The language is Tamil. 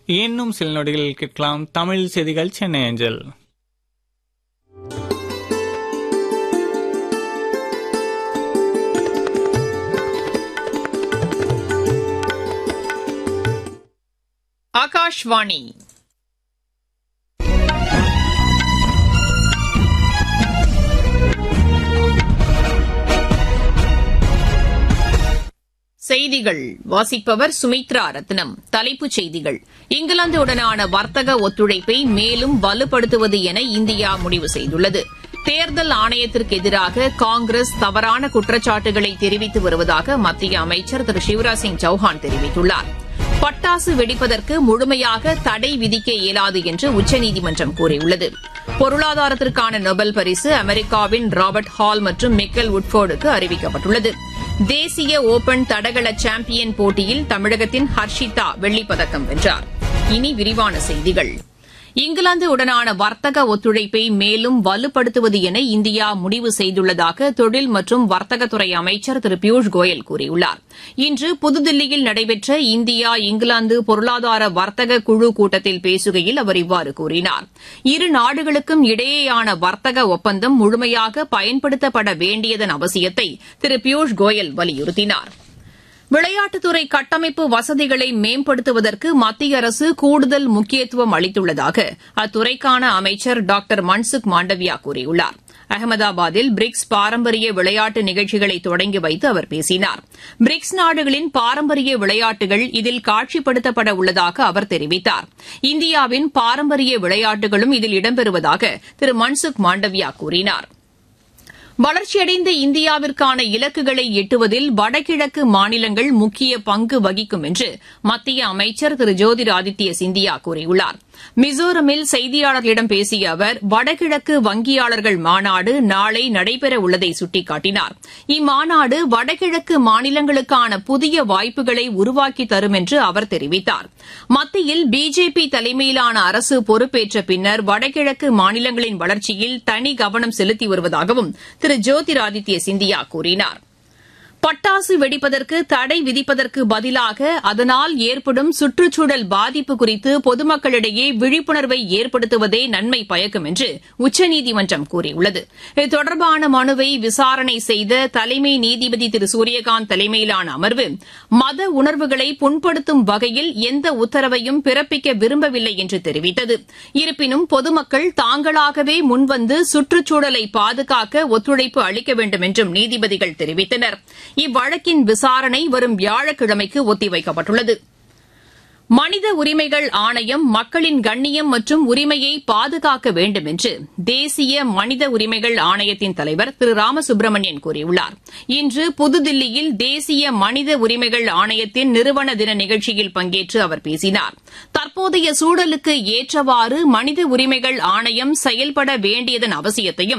இன்னும் சில நொடிகளில் கேட்கலாம் தமிழ் செய்திகள் சென்னை அஞ்சல் ஆகாஷ்வாணி செய்திகள் வாசிப்பவர் சுமித்ரா ரத்னம் தலைப்புச் செய்திகள் இங்கிலாந்துடனான வர்த்தக ஒத்துழைப்பை மேலும் வலுப்படுத்துவது என இந்தியா முடிவு செய்துள்ளது தேர்தல் ஆணையத்திற்கு எதிராக காங்கிரஸ் தவறான குற்றச்சாட்டுகளை தெரிவித்து வருவதாக மத்திய அமைச்சர் திரு சிவராஜ் சிங் சௌஹான் தெரிவித்துள்ளார் பட்டாசு வெடிப்பதற்கு முழுமையாக தடை விதிக்க இயலாது என்று உச்சநீதிமன்றம் கூறியுள்ளது பொருளாதாரத்திற்கான நொபல் பரிசு அமெரிக்காவின் ராபர்ட் ஹால் மற்றும் மிக்கல் உட்ஃபோர்டுக்கு அறிவிக்கப்பட்டுள்ளது தேசிய ஓபன் தடகள சாம்பியன் போட்டியில் தமிழகத்தின் ஹர்ஷிதா வெள்ளிப்பதக்கம் வென்றார் இனி விரிவான செய்திகள் இங்கிலாந்து உடனான வர்த்தக ஒத்துழைப்பை மேலும் வலுப்படுத்துவது என இந்தியா முடிவு செய்துள்ளதாக தொழில் மற்றும் வர்த்தகத்துறை அமைச்சர் திரு பியூஷ் கோயல் கூறியுள்ளார் இன்று புதுதில்லியில் நடைபெற்ற இந்தியா இங்கிலாந்து பொருளாதார வர்த்தக குழு கூட்டத்தில் பேசுகையில் அவர் இவ்வாறு கூறினார் இரு நாடுகளுக்கும் இடையேயான வர்த்தக ஒப்பந்தம் முழுமையாக பயன்படுத்தப்பட வேண்டியதன் அவசியத்தை திரு பியூஷ் கோயல் வலியுறுத்தினாா் விளையாட்டுத்துறை கட்டமைப்பு வசதிகளை மேம்படுத்துவதற்கு மத்திய அரசு கூடுதல் முக்கியத்துவம் அளித்துள்ளதாக அத்துறைக்கான அமைச்சர் டாக்டர் மன்சுக் மாண்டவியா கூறியுள்ளார் அகமதாபாத்தில் பிரிக்ஸ் பாரம்பரிய விளையாட்டு நிகழ்ச்சிகளை தொடங்கி வைத்து அவர் பேசினார் பிரிக்ஸ் நாடுகளின் பாரம்பரிய விளையாட்டுகள் இதில் காட்சிப்படுத்தப்பட உள்ளதாக அவர் தெரிவித்தார் இந்தியாவின் பாரம்பரிய விளையாட்டுகளும் இதில் இடம்பெறுவதாக திரு மன்சுக் மாண்டவியா கூறினார் வளர்ச்சியடைந்த இந்தியாவிற்கான இலக்குகளை எட்டுவதில் வடகிழக்கு மாநிலங்கள் முக்கிய பங்கு வகிக்கும் என்று மத்திய அமைச்சர் திரு ஜோதிர் ஆதித்ய சிந்தியா கூறியுள்ளார் மிசோரமில் செய்தியாளர்களிடம் பேசிய அவர் வடகிழக்கு வங்கியாளர்கள் மாநாடு நாளை நடைபெற உள்ளதை சுட்டிக்காட்டினார் இம்மாநாடு வடகிழக்கு மாநிலங்களுக்கான புதிய வாய்ப்புகளை உருவாக்கி தரும் என்று அவர் தெரிவித்தார் மத்தியில் பிஜேபி தலைமையிலான அரசு பொறுப்பேற்ற பின்னர் வடகிழக்கு மாநிலங்களின் வளர்ச்சியில் தனி கவனம் செலுத்தி வருவதாகவும் திரு ஜோதிராதித்ய சிந்தியா கூறினார் பட்டாசு வெடிப்பதற்கு தடை விதிப்பதற்கு பதிலாக அதனால் ஏற்படும் சுற்றுச்சூழல் பாதிப்பு குறித்து பொதுமக்களிடையே விழிப்புணர்வை ஏற்படுத்துவதே நன்மை பயக்கும் என்று உச்சநீதிமன்றம் கூறியுள்ளது இது தொடர்பான மனுவை விசாரணை செய்த தலைமை நீதிபதி திரு சூரியகாந்த் தலைமையிலான அமர்வு மத உணர்வுகளை புண்படுத்தும் வகையில் எந்த உத்தரவையும் பிறப்பிக்க விரும்பவில்லை என்று தெரிவித்தது இருப்பினும் பொதுமக்கள் தாங்களாகவே முன்வந்து சுற்றுச்சூழலை பாதுகாக்க ஒத்துழைப்பு அளிக்க வேண்டும் என்றும் நீதிபதிகள் தெரிவித்தனா் இவ்வழக்கின் விசாரணை வரும் வியாழக்கிழமைக்கு ஒத்திவைக்கப்பட்டுள்ளது மனித உரிமைகள் ஆணையம் மக்களின் கண்ணியம் மற்றும் உரிமையை பாதுகாக்க வேண்டும் என்று தேசிய மனித உரிமைகள் ஆணையத்தின் தலைவர் திரு ராமசுப்பிரமணியன் கூறியுள்ளார் இன்று புதுதில்லியில் தேசிய மனித உரிமைகள் ஆணையத்தின் நிறுவன தின நிகழ்ச்சியில் பங்கேற்று அவர் பேசினார் தற்போதைய சூழலுக்கு ஏற்றவாறு மனித உரிமைகள் ஆணையம் செயல்பட வேண்டியதன் அவசியத்தையும்